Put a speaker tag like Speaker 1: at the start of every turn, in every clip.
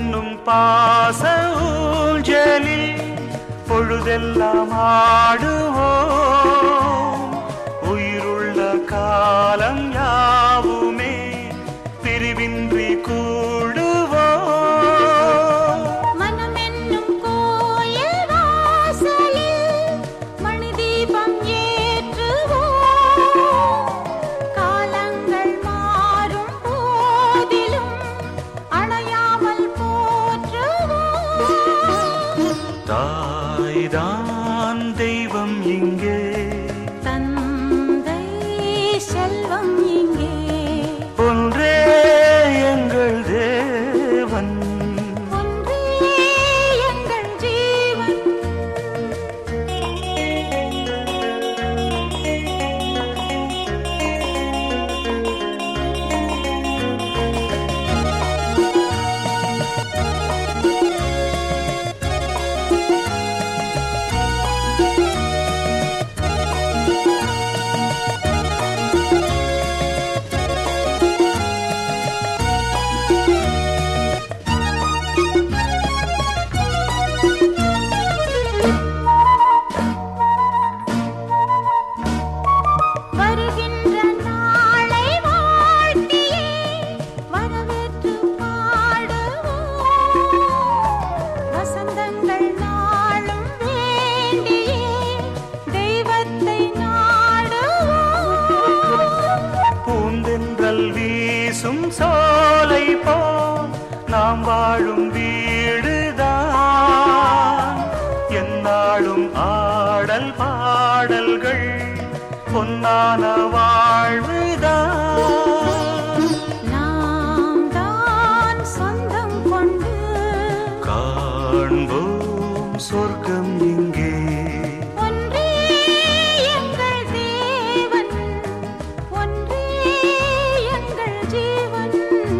Speaker 1: என்னும் பாச ஊஞ்சலில் பொழுதெல்லாம் ஆடுவோம் உயிருள்ள காலம் யாவுமே பிரிவின்றி கூடுவோம்
Speaker 2: மனமென்னும் கோயில் வாசலில் மணி தீபம் ஏற்றுவோம் காலங்கள் மாறும் போதிலும் அணையாமல் போற்றுவோம்
Speaker 1: தாய்தான் தெய்வம் இங்கே
Speaker 2: தந்தை செல்வம் இங்கே
Speaker 1: ஒன்றே எங்கள் தேவன்
Speaker 2: ஒன்றே எங்கள் ஜீவன் வருகின்ற நாளை வாழ்த்தியே வரவேற்று பாடுவோம் வசந்தங்கள் நாளும் வேண்டியே தெய்வத்தை நாடுவோம்
Speaker 1: பூந்தென்றல் வீசும் சோலை போல் நாம் வாழும் வீடுதான் எந்நாளும் ஆடல் பாடல்கள் பொன்னான வாழ்வுதான்
Speaker 2: நாம் தான் சொந்தம் கொண்டு
Speaker 1: காண்போம் சொர்க்கம் இங்கே
Speaker 2: ஒன்றே எங்கள் தேவன் ஒன்றே எங்கள் ஜீவன்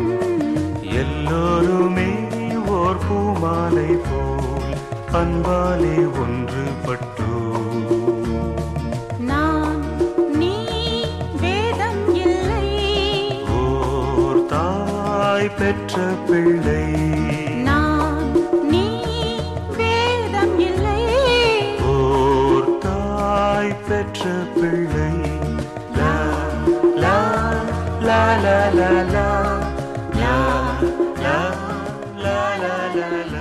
Speaker 1: எல்லோருமே ஓர் பூமாலை போல் அன்பாலே ஒன்றுபட்டோ
Speaker 2: நான் நீ வேதம் இல்லை
Speaker 1: ஓர் தாய் பெற்ற பிள்ளை
Speaker 2: நான் நீ வேதம் இல்லை
Speaker 1: ஓர் தாய் பெற்ற பிள்ளை லா லா லா லா லா லா லா லா லா லா லா